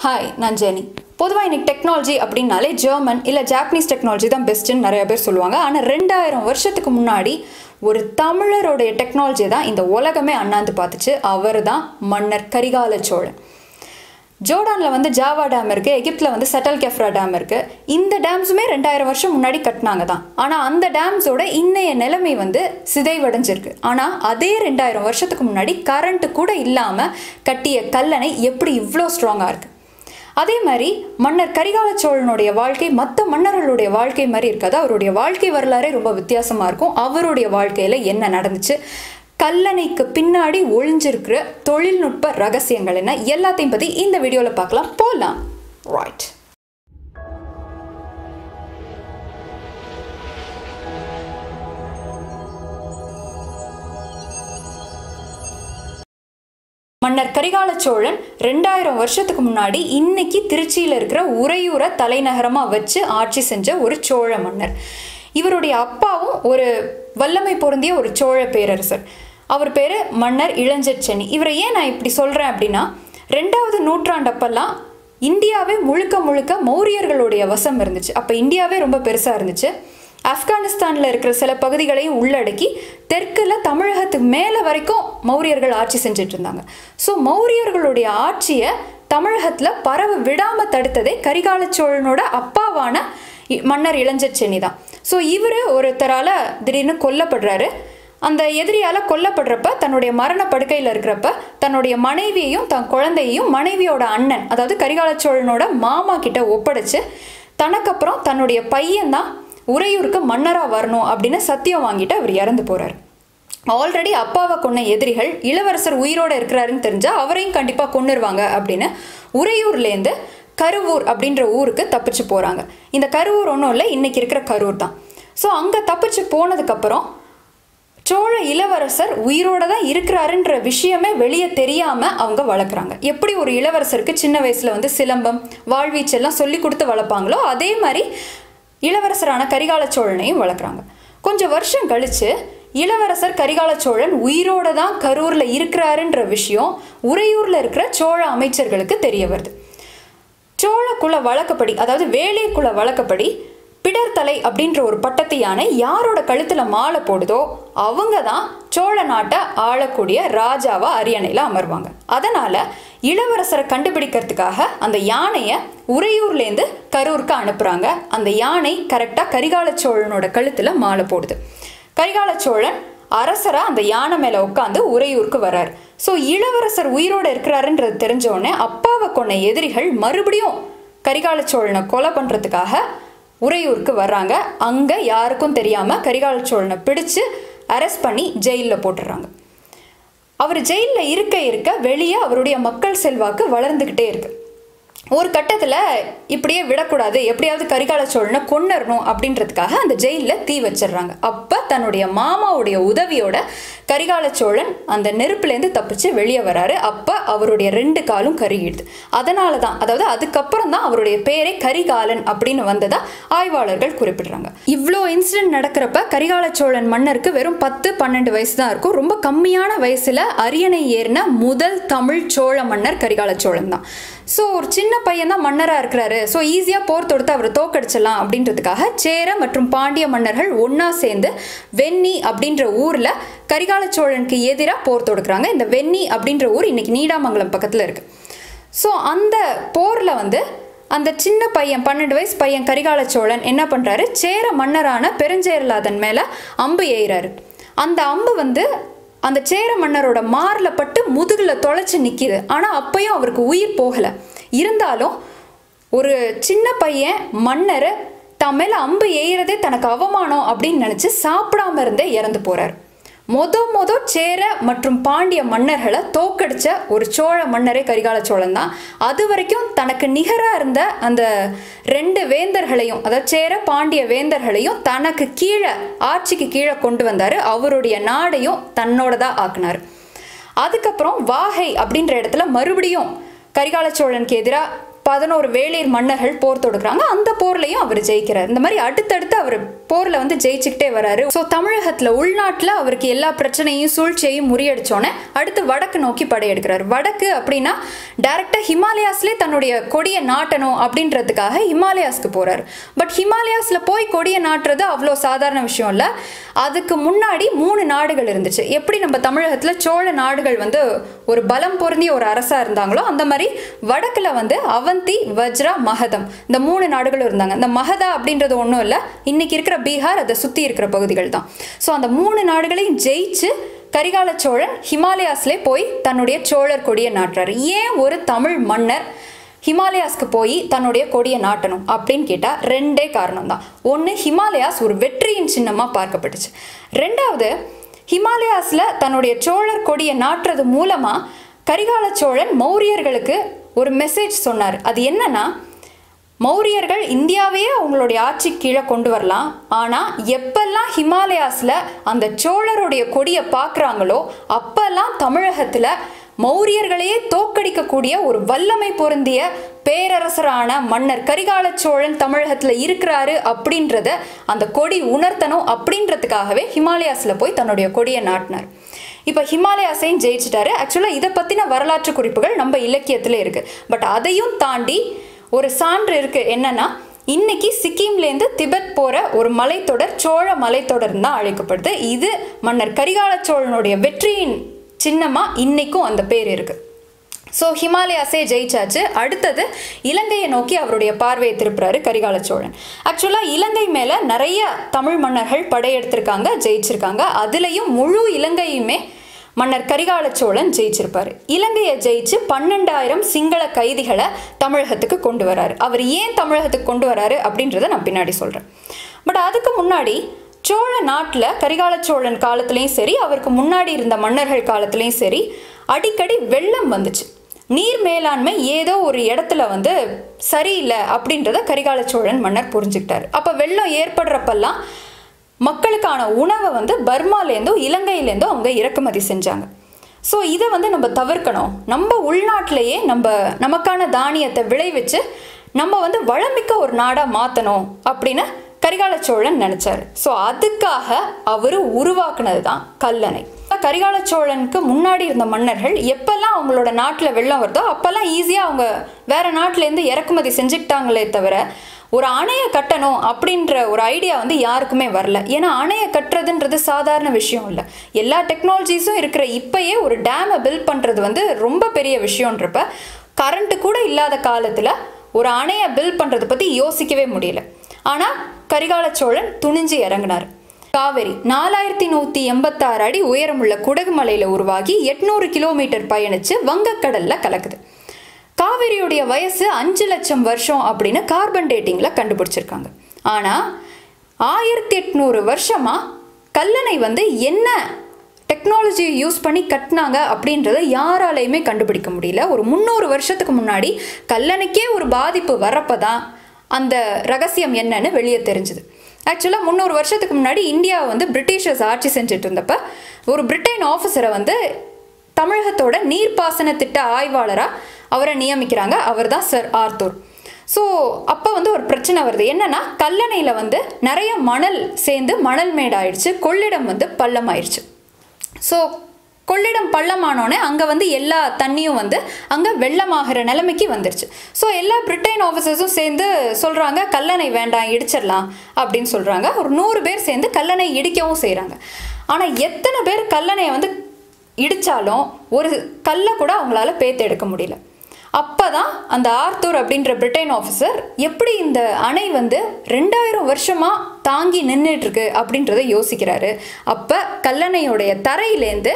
hi நான் Jenny பொதுவாக இன்னைக்கு டெக்னாலஜி அப்படின்னாலே ஜெர்மன் இல்லை ஜாப்பனீஸ் டெக்னாலஜி தான் பெஸ்ட்டுன்னு நிறைய பேர் சொல்லுவாங்க ஆனால் ரெண்டாயிரம் வருஷத்துக்கு முன்னாடி ஒரு தமிழருடைய டெக்னாலஜி தான் இந்த உலகமே அண்ணாந்து பார்த்துச்சு அவர் தான் மன்னர் கரிகால சோழன் ஜோர்டானில் வந்து ஜாவா டேம் இருக்குது எகிப்தில் வந்து செட்டல் கெஃப்ரா டேம் இருக்குது இந்த டேம்ஸுமே ரெண்டாயிரம் வருஷம் முன்னாடி கட்டினாங்க தான் ஆனால் அந்த டேம்ஸோட இன்னைய நிலைமை வந்து சிதைவடைஞ்சிருக்கு ஆனால் அதே ரெண்டாயிரம் வருஷத்துக்கு முன்னாடி கரண்ட்டு கூட இல்லாமல் கட்டிய கல்லணை எப்படி இவ்வளோ ஸ்ட்ராங்காக இருக்குது அதே மாதிரி மன்னர் கரிகால சோழனுடைய வாழ்க்கை மற்ற மன்னர்களுடைய வாழ்க்கை மாதிரி இருக்காது அவருடைய வாழ்க்கை வரலாறே ரொம்ப வித்தியாசமாக இருக்கும் அவருடைய வாழ்க்கையில் என்ன நடந்துச்சு கல்லணைக்கு பின்னாடி ஒளிஞ்சிருக்கிற தொழில்நுட்ப ரகசியங்கள் என்ன எல்லாத்தையும் பற்றி இந்த வீடியோவில் பார்க்கலாம் போகலாம் ரைட் மன்னர் கரிகால சோழன் ரெண்டாயிரம் வருஷத்துக்கு முன்னாடி இன்னைக்கு திருச்சியில் இருக்கிற உறையூரை தலைநகரமாக வச்சு ஆட்சி செஞ்ச ஒரு சோழ மன்னர் இவருடைய அப்பாவும் ஒரு வல்லமை பொருந்திய ஒரு சோழ பேரரசர் அவர் பேர் மன்னர் இளஞ்செச்சனி இவரை ஏன் நான் இப்படி சொல்கிறேன் அப்படின்னா ரெண்டாவது நூற்றாண்டப்பெல்லாம் இந்தியாவே முழுக்க முழுக்க மௌரியர்களுடைய வசம் இருந்துச்சு அப்போ இந்தியாவே ரொம்ப பெருசாக இருந்துச்சு ஆப்கானிஸ்தானில் இருக்கிற சில பகுதிகளையும் உள்ளடக்கி தெற்கில் தமிழகத்துக்கு மேலே வரைக்கும் மௌரியர்கள் ஆட்சி செஞ்சுட்டு இருந்தாங்க ஸோ மௌரியர்களுடைய ஆட்சியை தமிழகத்தில் பரவ விடாமல் தடுத்ததே கரிகால சோழனோட அப்பாவான இ- மன்னர் இளஞ்செச்சென்னி தான் ஸோ இவர் ஒருத்தரால் திடீர்னு கொல்லப்படுறாரு அந்த எதிரியால் கொல்லப்படுறப்ப தன்னுடைய மரண படுக்கையில் இருக்கிறப்ப தன்னுடைய மனைவியையும் தன் குழந்தையையும் மனைவியோட அண்ணன் அதாவது கரிகால சோழனோட மாமா கிட்ட ஒப்படைச்சு தனக்கப்புறம் தன்னுடைய பையன்தான் உறையூருக்கு மன்னராக வரணும் அப்படின்னு சத்தியம் வாங்கிட்டு அவர் இறந்து போறார் ஆல்ரெடி அப்பாவை கொன்ன எதிரிகள் இளவரசர் உயிரோட இருக்கிறாருன்னு தெரிஞ்சா அவரையும் கண்டிப்பாக கொன்னுருவாங்க அப்படின்னு உறையூர்லேருந்து கருவூர் அப்படின்ற ஊருக்கு தப்பிச்சு போகிறாங்க இந்த கருவூர் ஒன்றும் இல்லை இன்னைக்கு இருக்கிற கரூர் தான் ஸோ அங்கே தப்பிச்சு போனதுக்கப்புறம் சோழ இளவரசர் உயிரோட தான் இருக்கிறாருன்ற விஷயமே வெளியே தெரியாம அவங்க வளர்க்குறாங்க எப்படி ஒரு இளவரசருக்கு சின்ன வயசுல வந்து சிலம்பம் வாழ்வீச்செல்லாம் சொல்லி கொடுத்து வளர்ப்பாங்களோ அதே மாதிரி இளவரசரான கரிகால சோழனையும் வளர்க்குறாங்க கொஞ்சம் வருஷம் கழிச்சு இளவரசர் கரிகால சோழன் உயிரோட தான் கரூர்ல இருக்கிறாருன்ற விஷயம் உறையூர்ல இருக்கிற சோழ அமைச்சர்களுக்கு தெரிய வருது சோழ குல வழக்கப்படி அதாவது வேளிர் குல வழக்கப்படி பிடர்தலை அப்படின்ற ஒரு பட்டத்து யானை யாரோட கழுத்துல மாலை போடுதோ அவங்க தான் சோழ நாட்டை ஆளக்கூடிய ராஜாவா அரியணையில் அமர்வாங்க அதனால இளவரசரை கண்டுபிடிக்கிறதுக்காக அந்த யானையை உறையூர்லேருந்து கரூருக்கு அனுப்புறாங்க அந்த யானை கரெக்டாக கரிகால சோழனோட கழுத்துல மாலை போடுது கரிகால சோழன் அரசரா அந்த யானை மேல உட்காந்து உறையூருக்கு வர்றார் ஸோ இளவரசர் உயிரோட இருக்கிறாருன்றது தெரிஞ்ச உடனே அப்பாவை கொண்ட எதிரிகள் மறுபடியும் கரிகால சோழனை கொலை பண்றதுக்காக உறையூருக்கு வர்றாங்க அங்க யாருக்கும் தெரியாம கரிகால சோழனை பிடிச்சு அரெஸ்ட் பண்ணி ஜெயிலில் போட்டுடுறாங்க அவர் ஜெயிலில் இருக்க இருக்க வெளியே அவருடைய மக்கள் செல்வாக்கு வளர்ந்துக்கிட்டே இருக்கு ஒரு கட்டத்தில் இப்படியே விடக்கூடாது எப்படியாவது கரிகால சோழனை கொன்னரணும் அப்படின்றதுக்காக அந்த ஜெயிலில் தீ வச்சிடுறாங்க அப்போ தன்னுடைய மாமாவுடைய உதவியோட கரிகால சோழன் அந்த நெருப்புலேருந்து தப்பிச்சு வெளியே வராரு அப்போ அவருடைய ரெண்டு காலும் கருகிடுது அதனால தான் அதாவது அதுக்கப்புறம் தான் அவருடைய பேரே கரிகாலன் அப்படின்னு வந்ததா ஆய்வாளர்கள் குறிப்பிடுறாங்க இவ்வளோ இன்சிடென்ட் நடக்கிறப்ப கரிகால சோழன் மன்னருக்கு வெறும் பத்து பன்னெண்டு வயசு தான் இருக்கும் ரொம்ப கம்மியான வயசுல அரியணை ஏறின முதல் தமிழ் சோழ மன்னர் கரிகால சோழன் தான் ஸோ ஒரு சின்ன பையன் தான் மன்னராக இருக்கிறாரு ஸோ ஈஸியாக போர் தொடுத்து அவரை தோக்கடிச்சிடலாம் அப்படின்றதுக்காக சேர மற்றும் பாண்டிய மன்னர்கள் ஒன்றா சேர்ந்து வெண்ணி அப்படின்ற ஊரில் கரிகால சோழனுக்கு எதிராக போர் தொடுக்குறாங்க இந்த வெண்ணி அப்படின்ற ஊர் இன்னைக்கு நீடாமங்கலம் பக்கத்தில் இருக்கு ஸோ அந்த போரில் வந்து அந்த சின்ன பையன் பன்னெண்டு வயசு பையன் கரிகால சோழன் என்ன பண்ணுறாரு சேர மன்னரான பெருஞ்சேரலாதன் மேலே அம்பு எய்கிறாரு அந்த அம்பு வந்து அந்த சேர மன்னரோட மாரில் பட்டு முதுகில் தொலைச்சு நிற்கிது ஆனால் அப்பயும் அவருக்கு உயிர் போகலை இருந்தாலும் ஒரு சின்ன பையன் மன்னர் தன் மேலே அம்பு எய்கிறதே தனக்கு அவமானம் அப்படின்னு நினச்சி சாப்பிடாம இருந்தே இறந்து போகிறார் மொத மொத சேர மற்றும் பாண்டிய மன்னர்களை தோக்கடிச்ச ஒரு சோழ மன்னரே கரிகால சோழன் தான் அது வரைக்கும் தனக்கு நிகராக இருந்த அந்த ரெண்டு வேந்தர்களையும் அதாவது சேர பாண்டிய வேந்தர்களையும் தனக்கு கீழே ஆட்சிக்கு கீழே கொண்டு வந்தார் அவருடைய நாடையும் தன்னோடதா ஆக்குனார் அதுக்கப்புறம் வாகை அப்படின்ற இடத்துல மறுபடியும் கரிகால சோழனுக்கு எதிராக பதினோரு வேளிர் மன்னர்கள் போர் தொடுக்குறாங்க அந்த போர்லையும் அவர் ஜெயிக்கிறார் இந்த மாதிரி அடுத்தடுத்து அவர் போர்ல வந்து ஜெயிச்சுக்கிட்டே வராரு ஸோ தமிழகத்துல உள்நாட்டுல அவருக்கு எல்லா பிரச்சனையும் சூழ்ச்சியையும் முறியடிச்சோன்னே அடுத்து வடக்கு நோக்கி படையெடுக்கிறாரு வடக்கு அப்படின்னா டைரக்டா ஹிமாலயாஸ்லேயே தன்னுடைய கொடியை நாட்டணும் அப்படின்றதுக்காக ஹிமாலயாஸ்க்கு போறாரு பட் ஹிமாலயாஸ்ல போய் கொடியை நாட்டுறது அவ்வளோ சாதாரண விஷயம் இல்லை அதுக்கு முன்னாடி மூணு நாடுகள் இருந்துச்சு எப்படி நம்ம தமிழகத்துல சோழ நாடுகள் வந்து ஒரு பலம் பொருந்திய ஒரு அரசா இருந்தாங்களோ அந்த மாதிரி வடக்குல வந்து அவந்தி வஜ்ரா மகதம் இந்த மூணு நாடுகளும் இருந்தாங்க இந்த மகதா அப்படின்றது ஒன்றும் இல்லை இன்னைக்கு இருக்கிற பீகார் அதை சுற்றி இருக்கிற பகுதிகள் தான் ஸோ அந்த மூணு நாடுகளையும் ஜெயிச்சு கரிகால சோழன் ஹிமாலயாஸ்லே போய் தன்னுடைய சோழர் கொடியை நாட்டுறாரு ஏன் ஒரு தமிழ் மன்னர் ஹிமாலயாஸ்க்கு போய் தன்னுடைய கொடியை நாட்டணும் அப்படின்னு கேட்டால் ரெண்டே காரணம் தான் ஒன்று ஹிமாலயாஸ் ஒரு வெற்றியின் சின்னமாக பார்க்கப்பட்டுச்சு ரெண்டாவது ஹிமாலயாஸில் தன்னுடைய சோழர் கொடியை நாட்டுறது மூலமாக கரிகால சோழன் மௌரியர்களுக்கு ஒரு மெசேஜ் சொன்னார் அது என்னன்னா மௌரியர்கள் இந்தியாவையே அவங்களுடைய ஆட்சி கீழே கொண்டு வரலாம் ஆனால் எப்பெல்லாம் ஹிமாலயாஸில் அந்த சோழருடைய கொடியை பார்க்குறாங்களோ அப்பெல்லாம் தமிழகத்தில் மௌரியர்களையே தோக்கடிக்கக்கூடிய ஒரு வல்லமை பொருந்திய பேரரசரான மன்னர் கரிகால சோழன் தமிழகத்தில் இருக்கிறாரு அப்படின்றத அந்த கொடி உணர்த்தணும் அப்படின்றதுக்காகவே ஹிமாலயாஸில் போய் தன்னுடைய கொடியை நாட்டினார் இப்போ ஹிமாலயாஸையும் ஜெயிச்சிட்டாரு ஆக்சுவலாக இதை பற்றின வரலாற்று குறிப்புகள் நம்ம இலக்கியத்தில் இருக்குது பட் அதையும் தாண்டி ஒரு சான்று இருக்குது என்னன்னா இன்னைக்கு சிக்கிம்லேருந்து திபெத் போகிற ஒரு மலைத்தொடர் சோழ மலைத்தொடர் தான் அழைக்கப்படுது இது மன்னர் கரிகால சோழனுடைய வெற்றியின் சின்னமாக இன்னைக்கும் அந்த பேர் இருக்குது ஸோ ஹிமாலயாஸே ஜெயிச்சாச்சு அடுத்தது இலங்கையை நோக்கி அவருடைய பார்வையை திருப்புறாரு கரிகால சோழன் ஆக்சுவலாக இலங்கை மேலே நிறைய தமிழ் மன்னர்கள் படையெடுத்திருக்காங்க ஜெயிச்சிருக்காங்க அதுலேயும் முழு இலங்கையுமே மன்னர் கரிகால சோழன் ஜெயிச்சிருப்பார் இலங்கையை ஜெயிச்சு பன்னெண்டாயிரம் சிங்கள கைதிகளை தமிழகத்துக்கு கொண்டு வராரு அவர் ஏன் தமிழகத்துக்கு கொண்டு வராரு அப்படின்றத நான் பின்னாடி சொல்கிறேன் பட் அதுக்கு முன்னாடி சோழ நாட்டில் கரிகால சோழன் காலத்துலேயும் சரி அவருக்கு முன்னாடி இருந்த மன்னர்கள் காலத்துலேயும் சரி அடிக்கடி வெள்ளம் வந்துச்சு நீர் மேலாண்மை ஏதோ ஒரு இடத்துல வந்து சரியில்லை அப்படின்றத கரிகால சோழன் மன்னர் புரிஞ்சுக்கிட்டாரு அப்போ வெள்ளம் ஏற்படுறப்பெல்லாம் மக்களுக்கான உணவை வந்து பர்மாலேருந்தோ இலங்கையிலேருந்தோ அவங்க இறக்குமதி செஞ்சாங்க ஸோ இதை வந்து நம்ம தவிர்க்கணும் நம்ம உள்நாட்டிலேயே நம்ம நமக்கான தானியத்தை விளைவிச்சு நம்ம வந்து வளமிக்க ஒரு நாடாக மாற்றணும் அப்படின்னு கரிகால சோழன் நினச்சாரு ஸோ அதுக்காக அவர் உருவாக்குனது தான் கல்லணை கரிகால சோழனுக்கு முன்னாடி இருந்த மன்னர்கள் எப்பெல்லாம் அவங்களோட நாட்டில் வெள்ளம் வருதோ அப்போல்லாம் ஈஸியாக அவங்க வேற நாட்டிலேருந்து இறக்குமதி செஞ்சுக்கிட்டாங்களே தவிர ஒரு அணையை கட்டணும் அப்படின்ற ஒரு ஐடியா வந்து யாருக்குமே வரல ஏன்னா அணையை கட்டுறதுன்றது சாதாரண விஷயம் இல்லை எல்லா டெக்னாலஜிஸும் இருக்கிற இப்பயே ஒரு டேமை பில்ட் பண்ணுறது வந்து ரொம்ப பெரிய விஷயன்றப்ப கரண்ட்டு கூட இல்லாத காலத்தில் ஒரு அணையை பில்ட் பண்ணுறதை பற்றி யோசிக்கவே முடியல ஆனால் கரிகால சோழன் துணிஞ்சு இறங்கினார் காவிரி நாலாயிரத்தி நூற்றி எண்பத்தாறு அடி உயரமுள்ள குடகு மலையில் உருவாகி எட்நூறு கிலோமீட்டர் பயணித்து வங்கக்கடலில் கலக்குது காவிரியுடைய வயசு அஞ்சு லட்சம் வருஷம் அப்படின்னு கார்பன் டேட்டிங்கில் கண்டுபிடிச்சிருக்காங்க ஆனால் ஆயிரத்தி எட்நூறு வருஷமாக கல்லணை வந்து என்ன டெக்னாலஜியை யூஸ் பண்ணி கட்டினாங்க அப்படின்றத யாராலையுமே கண்டுபிடிக்க முடியல ஒரு முந்நூறு வருஷத்துக்கு முன்னாடி கல்லணைக்கே ஒரு பாதிப்பு வரப்போ தான் அந்த ரகசியம் என்னன்னு வெளியே தெரிஞ்சுது ஆக்சுவலாக முந்நூறு வருஷத்துக்கு முன்னாடி இந்தியாவை வந்து பிரிட்டிஷர்ஸ் ஆட்சி செஞ்சுட்டு இருந்தப்ப ஒரு பிரிட்டன் ஆஃபீஸரை வந்து தமிழகத்தோட நீர்ப்பாசன திட்ட ஆய்வாளராக அவரை நியமிக்கிறாங்க அவர் தான் சர் ஆர்த்தூர் ஸோ அப்போ வந்து ஒரு பிரச்சனை வருது என்னன்னா கல்லணையில் வந்து நிறைய மணல் சேர்ந்து மணல் மேடாயிடுச்சு கொள்ளிடம் வந்து பள்ளமாயிடுச்சு ஸோ கொள்ளிடம் பள்ளமானோடனே அங்கே வந்து எல்லா தண்ணியும் வந்து அங்கே வெள்ளமாகிற நிலைமைக்கு வந்துருச்சு ஸோ எல்லா பிரிட்டன் ஆஃபீஸர்ஸும் சேர்ந்து சொல்கிறாங்க கல்லணை வேண்டாம் இடிச்சிடலாம் அப்படின்னு சொல்கிறாங்க ஒரு நூறு பேர் சேர்ந்து கல்லணை இடிக்கவும் செய்கிறாங்க ஆனால் எத்தனை பேர் கல்லணையை வந்து இடித்தாலும் ஒரு கல்லை கூட அவங்களால பேத்து எடுக்க முடியல அப்போ தான் அந்த ஆர்த்தூர் அப்படின்ற பிரிட்டன் ஆஃபீஸர் எப்படி இந்த அணை வந்து ரெண்டாயிரம் வருஷமாக தாங்கி நின்றுட்டுருக்கு அப்படின்றத யோசிக்கிறாரு அப்போ கல்லணையுடைய தரையிலேருந்து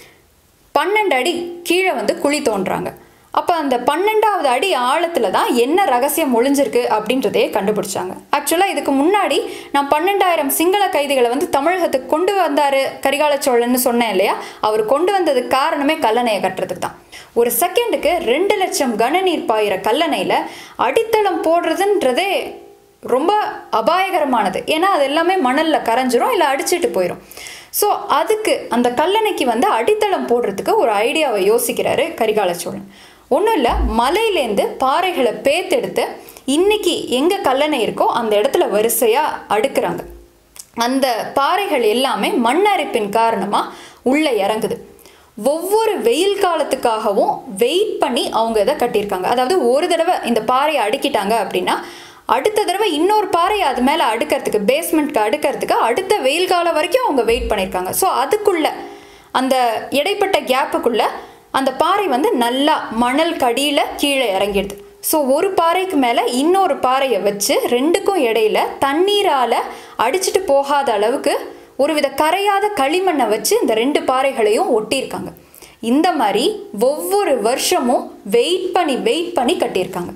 பன்னெண்டு அடி கீழே வந்து குழி தோன்றாங்க அப்போ அந்த பன்னெண்டாவது அடி ஆழத்தில் தான் என்ன ரகசியம் ஒளிஞ்சிருக்கு அப்படின்றதையே கண்டுபிடிச்சாங்க ஆக்சுவலாக இதுக்கு முன்னாடி நான் பன்னெண்டாயிரம் சிங்கள கைதிகளை வந்து தமிழகத்துக்கு கொண்டு வந்தார் கரிகால சோழன்னு சொன்னேன் இல்லையா அவர் கொண்டு வந்ததுக்கு காரணமே கல்லணையை கட்டுறதுக்கு தான் ஒரு செகண்டுக்கு ரெண்டு லட்சம் கனநீர் பாயிற கல்லணையில் அடித்தளம் போடுறதுன்றதே ரொம்ப அபாயகரமானது ஏன்னா அது எல்லாமே மணலில் கரைஞ்சிரும் இல்லை அடிச்சிட்டு போயிடும் ஸோ அதுக்கு அந்த கல்லணைக்கு வந்து அடித்தளம் போடுறதுக்கு ஒரு ஐடியாவை யோசிக்கிறாரு கரிகால சோழன் ஒன்றும் இல்லை மலையிலேருந்து பாறைகளை பேத்தெடுத்து இன்னைக்கு எங்கே கல்லணை இருக்கோ அந்த இடத்துல வரிசையாக அடுக்குறாங்க அந்த பாறைகள் எல்லாமே மண்ணரிப்பின் காரணமாக உள்ளே இறங்குது ஒவ்வொரு வெயில் காலத்துக்காகவும் வெயிட் பண்ணி அவங்க இதை கட்டியிருக்காங்க அதாவது ஒரு தடவை இந்த பாறையை அடுக்கிட்டாங்க அப்படின்னா அடுத்த தடவை இன்னொரு பாறையை அது மேலே அடுக்கிறதுக்கு பேஸ்மெண்ட்க்கு அடுக்கிறதுக்கு அடுத்த வெயில் காலம் வரைக்கும் அவங்க வெயிட் பண்ணியிருக்காங்க ஸோ அதுக்குள்ள அந்த இடைப்பட்ட கேப்புக்குள்ள அந்த பாறை வந்து நல்லா மணல் கடியில் கீழே இறங்கிடுது ஸோ ஒரு பாறைக்கு மேலே இன்னொரு பாறையை வச்சு ரெண்டுக்கும் இடையில தண்ணீரால் அடிச்சிட்டு போகாத அளவுக்கு ஒருவித கரையாத களிமண்ணை வச்சு இந்த ரெண்டு பாறைகளையும் ஒட்டியிருக்காங்க இந்த மாதிரி ஒவ்வொரு வருஷமும் வெயிட் பண்ணி வெயிட் பண்ணி கட்டியிருக்காங்க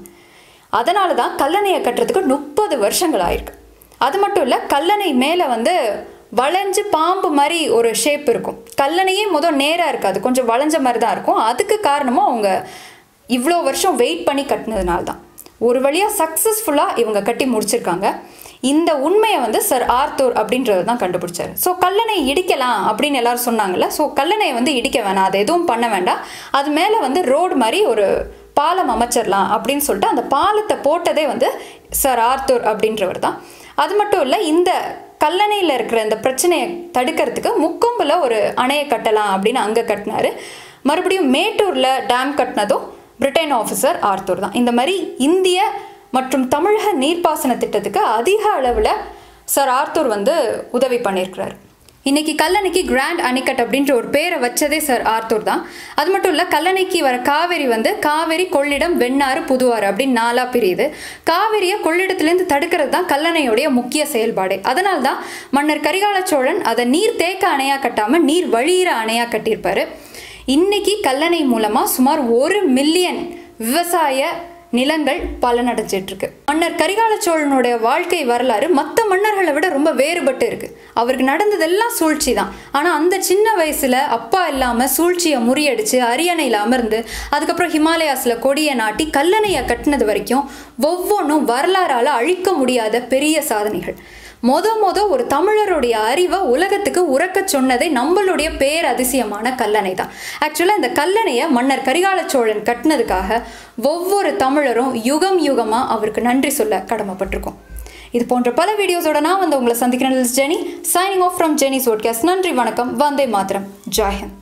அதனால தான் கல்லணையை கட்டுறதுக்கு முப்பது வருஷங்கள் ஆயிருக்கு அது மட்டும் இல்லை கல்லணை மேலே வந்து வளைஞ்சு பாம்பு மாதிரி ஒரு ஷேப் இருக்கும் கல்லணையே முதல் நேராக இருக்காது கொஞ்சம் வளைஞ்ச மாதிரி தான் இருக்கும் அதுக்கு காரணமாக அவங்க இவ்வளோ வருஷம் வெயிட் பண்ணி கட்டினதுனால தான் ஒரு வழியாக சக்ஸஸ்ஃபுல்லாக இவங்க கட்டி முடிச்சிருக்காங்க இந்த உண்மையை வந்து சர் ஆர்த்தூர் அப்படின்றவர் தான் கண்டுபிடிச்சாரு ஸோ கல்லணை இடிக்கலாம் அப்படின்னு எல்லாரும் சொன்னாங்கல்ல ஸோ கல்லணையை வந்து இடிக்க வேணாம் அதை எதுவும் பண்ண வேண்டாம் அது மேலே வந்து ரோடு மாதிரி ஒரு பாலம் அமைச்சிடலாம் அப்படின்னு சொல்லிட்டு அந்த பாலத்தை போட்டதே வந்து சர் ஆர்த்தூர் அப்படின்றவர் தான் அது மட்டும் இல்லை இந்த கல்லணையில் இருக்கிற இந்த பிரச்சனையை தடுக்கிறதுக்கு முக்கொம்பில் ஒரு அணையை கட்டலாம் அப்படின்னு அங்கே கட்டினாரு மறுபடியும் மேட்டூரில் டேம் கட்டினதும் பிரிட்டன் ஆஃபீஸர் ஆர்த்தூர் தான் இந்த மாதிரி இந்திய மற்றும் தமிழக நீர்ப்பாசன திட்டத்துக்கு அதிக அளவில் சார் ஆர்த்தூர் வந்து உதவி பண்ணியிருக்கிறார் இன்னைக்கு கல்லணைக்கு கிராண்ட் அணைக்கட் அப்படின்ற ஒரு பேரை வச்சதே சார் ஆர்த்தூர் தான் அது மட்டும் இல்லை கல்லணைக்கு வர காவேரி வந்து காவேரி கொள்ளிடம் வெண்ணாறு புதுவாறு அப்படின்னு நாலா பிரியுது காவேரியை கொள்ளிடத்துலேருந்து தடுக்கிறது தான் கல்லணையுடைய முக்கிய செயல்பாடு அதனால தான் மன்னர் கரிகால சோழன் அதை நீர் தேக்க அணையாக கட்டாமல் நீர் வழியிற அணையாக கட்டியிருப்பாரு இன்னைக்கு கல்லணை மூலமாக சுமார் ஒரு மில்லியன் விவசாய நிலங்கள் பலனடைஞ்சிட்டு இருக்கு மன்னர் கரிகால சோழனுடைய வாழ்க்கை வரலாறு மற்ற மன்னர்களை விட ரொம்ப வேறுபட்டு இருக்கு அவருக்கு நடந்ததெல்லாம் சூழ்ச்சி தான் ஆனால் அந்த சின்ன வயசுல அப்பா இல்லாமல் சூழ்ச்சியை முறியடிச்சு அரியணையில் அமர்ந்து அதுக்கப்புறம் ஹிமாலயாஸில் கொடியை நாட்டி கல்லணையை கட்டினது வரைக்கும் ஒவ்வொன்றும் வரலாறால் அழிக்க முடியாத பெரிய சாதனைகள் மொத மொத ஒரு தமிழருடைய அறிவை உலகத்துக்கு உறக்கச் சொன்னதே நம்மளுடைய பேரதிசயமான கல்லணை தான் ஆக்சுவலாக இந்த கல்லணையை மன்னர் கரிகால சோழன் கட்டினதுக்காக ஒவ்வொரு தமிழரும் யுகம் யுகமாக அவருக்கு நன்றி சொல்ல கடமைப்பட்டிருக்கோம் இது போன்ற பல வீடியோஸோட நான் வந்து உங்களை சந்திக்கிறேன் Jenny signing off from Jenny's podcast நன்றி வணக்கம் வந்தே மாத்திரம் ஜாய் ஹிந்த்